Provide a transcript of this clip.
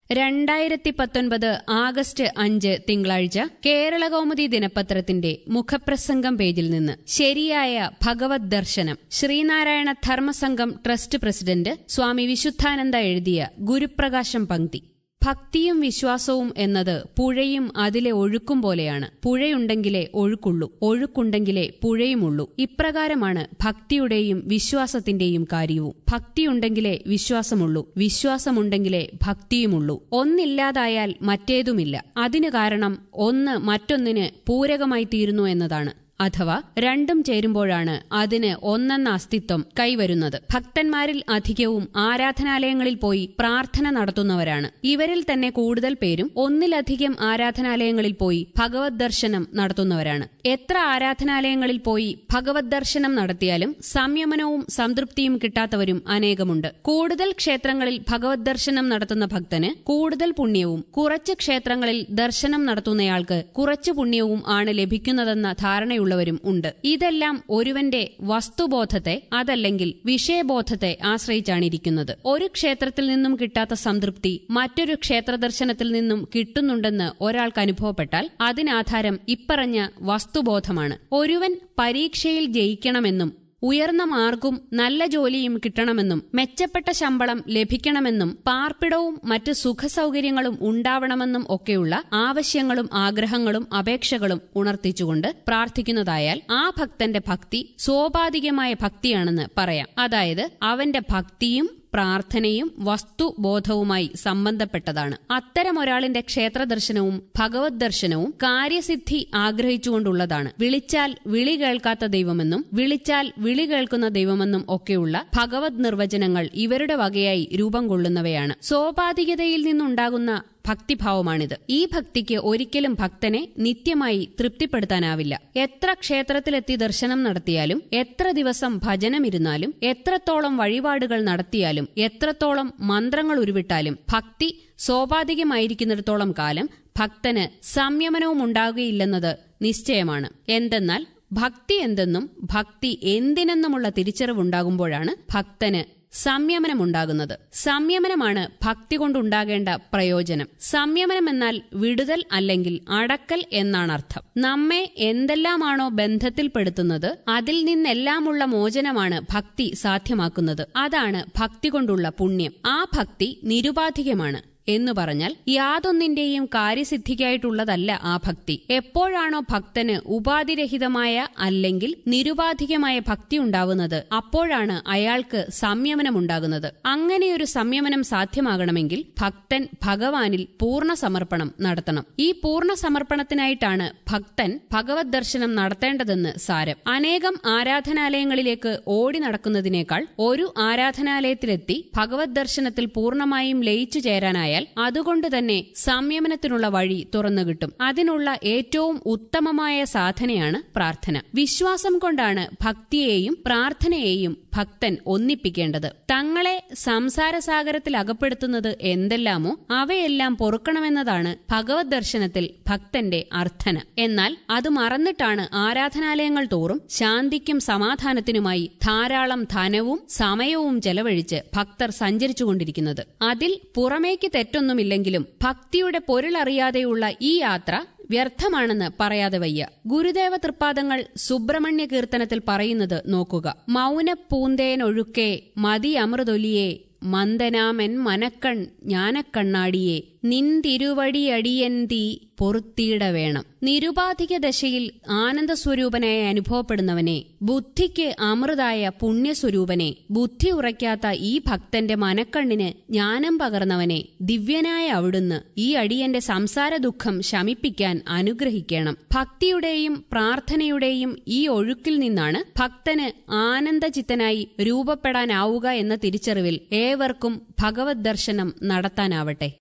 രണ്ടായിരത്തി പത്തൊൻപത് ആഗസ്റ്റ് അഞ്ച് തിങ്കളാഴ്ച കേരളകൗമുദി ദിനപത്രത്തിന്റെ മുഖപ്രസംഗം പേജിൽ നിന്ന് ശരിയായ ഭഗവത് ദർശനം ശ്രീനാരായണ ധർമ്മസംഘം ട്രസ്റ്റ് പ്രസിഡന്റ് സ്വാമി വിശുദ്ധാനന്ദ എഴുതിയ ഗുരുപ്രകാശം പങ്ക്തി ഭക്തിയും വിശ്വാസവും എന്നത് പുഴയും അതിലെ ഒഴുക്കും പോലെയാണ് പുഴയുണ്ടെങ്കിലേ ഒഴുക്കുള്ളൂ ഒഴുക്കുണ്ടെങ്കിലേ പുഴയുമുള്ളൂ ഇപ്രകാരമാണ് ഭക്തിയുടെയും വിശ്വാസത്തിന്റെയും കാര്യവും ഭക്തിയുണ്ടെങ്കിലേ വിശ്വാസമുള്ളൂ വിശ്വാസമുണ്ടെങ്കിലേ ഭക്തിയുമുള്ളൂ ഒന്നില്ലാതായാൽ മറ്റേതുമില്ല അതിനു കാരണം ഒന്ന് മറ്റൊന്നിന് പൂരകമായി തീരുന്നു എന്നതാണ് അഥവാ രണ്ടും ചേരുമ്പോഴാണ് അതിന് ഒന്നെന്ന അസ്തിത്വം കൈവരുന്നത് ഭക്തന്മാരിൽ അധികവും ആരാധനാലയങ്ങളിൽ പോയി പ്രാർത്ഥന നടത്തുന്നവരാണ് ഇവരിൽ തന്നെ കൂടുതൽ പേരും ഒന്നിലധികം ആരാധനാലയങ്ങളിൽ പോയി ഭഗവത് ദർശനം നടത്തുന്നവരാണ് എത്ര ആരാധനാലയങ്ങളിൽ പോയി ഭഗവത് ദർശനം നടത്തിയാലും സംയമനവും സംതൃപ്തിയും കിട്ടാത്തവരും അനേകമുണ്ട് കൂടുതൽ ക്ഷേത്രങ്ങളിൽ ഭഗവത് ദർശനം നടത്തുന്ന ഭക്തന് കൂടുതൽ പുണ്യവും കുറച്ച് ക്ഷേത്രങ്ങളിൽ ദർശനം നടത്തുന്നയാൾക്ക് കുറച്ച് പുണ്യവും ആണ് ലഭിക്കുന്നതെന്ന ധാരണയുള്ള ഉള്ളവരും ഉണ്ട് ഇതെല്ലാം ഒരുവന്റെ വസ്തുബോധത്തെ അതല്ലെങ്കിൽ വിഷയബോധത്തെ ആശ്രയിച്ചാണ് ഇരിക്കുന്നത് ഒരു ക്ഷേത്രത്തിൽ നിന്നും കിട്ടാത്ത സംതൃപ്തി മറ്റൊരു ക്ഷേത്ര ദർശനത്തിൽ നിന്നും കിട്ടുന്നുണ്ടെന്ന് ഒരാൾക്ക് അനുഭവപ്പെട്ടാൽ അതിനാധാരം ഇപ്പറഞ്ഞ വസ്തുബോധമാണ് ഒരുവൻ പരീക്ഷയിൽ ജയിക്കണമെന്നും ഉയർന്ന മാർക്കും നല്ല ജോലിയും കിട്ടണമെന്നും മെച്ചപ്പെട്ട ശമ്പളം ലഭിക്കണമെന്നും പാർപ്പിടവും മറ്റ് സുഖസൗകര്യങ്ങളും ഉണ്ടാവണമെന്നും ഒക്കെയുള്ള ആവശ്യങ്ങളും ആഗ്രഹങ്ങളും അപേക്ഷകളും ഉണർത്തിച്ചുകൊണ്ട് പ്രാർത്ഥിക്കുന്നതായാൽ ആ ഭക്തന്റെ ഭക്തി സോപാധികമായ ഭക്തിയാണെന്ന് പറയാം അതായത് അവന്റെ ഭക്തിയും പ്രാർത്ഥനയും വസ്തുബോധവുമായി സംബന്ധപ്പെട്ടതാണ് അത്തരം ഒരാളിന്റെ ക്ഷേത്ര ദർശനവും ഭഗവത് ദർശനവും കാര്യസിദ്ധി ആഗ്രഹിച്ചുകൊണ്ടുള്ളതാണ് വിളിച്ചാൽ വിളി കേൾക്കാത്ത ദൈവമെന്നും വിളിച്ചാൽ വിളി കേൾക്കുന്ന ദൈവമെന്നും ഒക്കെയുള്ള ഭഗവത് നിർവചനങ്ങൾ ഇവരുടെ വകയായി രൂപം കൊള്ളുന്നവയാണ് സോപാധികതയിൽ നിന്നുണ്ടാകുന്ന ഭക്തിഭാവമാണിത് ഈ ഭക്തിക്ക് ഒരിക്കലും ഭക്തനെ നിത്യമായി തൃപ്തിപ്പെടുത്താനാവില്ല എത്ര ക്ഷേത്രത്തിലെത്തി ദർശനം നടത്തിയാലും എത്ര ദിവസം ഭജനമിരുന്നാലും എത്രത്തോളം വഴിപാടുകൾ നടത്തിയാലും എത്രത്തോളം മന്ത്രങ്ങൾ ഉരുവിട്ടാലും ഭക്തി സോപാധികമായിരിക്കുന്നിടത്തോളം കാലം ഭക്തന് സംയമനവും ഉണ്ടാകുകയില്ലെന്നത് നിശ്ചയമാണ് എന്തെന്നാൽ ഭക്തി എന്തെന്നും ഭക്തി എന്തിനെന്നുമുള്ള തിരിച്ചറിവുണ്ടാകുമ്പോഴാണ് ഭക്തന് സംയമനമുണ്ടാകുന്നത് സംയമനമാണ് ഭക്തി കൊണ്ടുണ്ടാകേണ്ട പ്രയോജനം സംയമനം എന്നാൽ വിടുതൽ അല്ലെങ്കിൽ അടക്കൽ എന്നാണ് അർത്ഥം നമ്മെ എന്തെല്ലാമാണോ ബന്ധത്തിൽപ്പെടുത്തുന്നത് അതിൽ നിന്നെല്ലാമുള്ള മോചനമാണ് ഭക്തി സാധ്യമാക്കുന്നത് അതാണ് ഭക്തി കൊണ്ടുള്ള പുണ്യം ആ ഭക്തി നിരുപാധികമാണ് എന്നു പറഞ്ഞാൽ യാതൊന്നിന്റെയും കാര്യസിദ്ധിക്കായിട്ടുള്ളതല്ല ആ ഭക്തി എപ്പോഴാണോ ഭക്തന് ഉപാധിരഹിതമായ അല്ലെങ്കിൽ നിരുപാധികമായ ഭക്തി ഉണ്ടാവുന്നത് അപ്പോഴാണ് അയാൾക്ക് സംയമനമുണ്ടാകുന്നത് അങ്ങനെയൊരു സംയമനം സാധ്യമാകണമെങ്കിൽ ഭക്തൻ ഭഗവാനിൽ പൂർണ്ണ സമർപ്പണം നടത്തണം ഈ പൂർണ്ണ സമർപ്പണത്തിനായിട്ടാണ് ഭക്തൻ ഭഗവത് ദർശനം നടത്തേണ്ടതെന്ന് സാരം അനേകം ആരാധനാലയങ്ങളിലേക്ക് ഓടി നടക്കുന്നതിനേക്കാൾ ഒരു ആരാധനാലയത്തിലെത്തി ഭഗവത് ദർശനത്തിൽ പൂർണ്ണമായും ലയിച്ചു ചേരാനായാൽ അതുകൊണ്ട് തന്നെ സംയമനത്തിനുള്ള വഴി തുറന്നു കിട്ടും അതിനുള്ള ഏറ്റവും ഉത്തമമായ സാധനയാണ് പ്രാർത്ഥന വിശ്വാസം കൊണ്ടാണ് ഭക്തിയെയും പ്രാർത്ഥനയെയും ഭക്തൻ ഒന്നിപ്പിക്കേണ്ടത് തങ്ങളെ സംസാരസാഗരത്തിൽ അകപ്പെടുത്തുന്നത് എന്തെല്ലാമോ അവയെല്ലാം പൊറുക്കണമെന്നതാണ് ഭഗവത് ദർശനത്തിൽ ഭക്തന്റെ അർത്ഥന എന്നാൽ അത് മറന്നിട്ടാണ് ആരാധനാലയങ്ങൾ തോറും ശാന്തിക്കും സമാധാനത്തിനുമായി ധാരാളം ധനവും സമയവും ചെലവഴിച്ച് ഭക്തർ സഞ്ചരിച്ചുകൊണ്ടിരിക്കുന്നത് അതിൽ പുറമേക്ക് തെറ്റൊന്നുമില്ലെങ്കിലും ഭക്തിയുടെ പൊരുളറിയാതെയുള്ള ഈ യാത്ര വ്യർത്ഥമാണെന്ന് പറയാതെ വയ്യ ഗുരുദേവ തൃപ്പാദങ്ങൾ സുബ്രഹ്മണ്യ കീർത്തനത്തിൽ പറയുന്നത് നോക്കുക മൗന പൂന്തേനൊഴുക്കെ മതി അമൃതൊലിയെ മന്ദനാമൻ മനക്കൺ ജ്ഞാനക്കണ്ണാടിയെ നിന്തിരുവടിയടിയന്തി പൊറുത്തീട വേണം നിരുപാധിക ദശയിൽ ആനന്ദസ്വരൂപനായി അനുഭവപ്പെടുന്നവനെ ബുദ്ധിക്ക് അമൃതായ പുണ്യസ്വരൂപനെ ബുദ്ധി ഉറയ്ക്കാത്ത ഈ ഭക്തന്റെ മനക്കണ്ണിന് ജ്ഞാനം പകർന്നവനെ ദിവ്യനായ അവിടുന്ന് ഈ അടിയന്റെ സംസാര ദുഃഖം ശമിപ്പിക്കാൻ അനുഗ്രഹിക്കണം ഭക്തിയുടെയും പ്രാർത്ഥനയുടെയും ഈ ഒഴുക്കിൽ നിന്നാണ് ഭക്തന് ആനന്ദചിത്തനായി രൂപപ്പെടാനാവുക എന്ന തിരിച്ചറിവിൽ ഏവർക്കും ഭഗവത് ദർശനം നടത്താനാവട്ടെ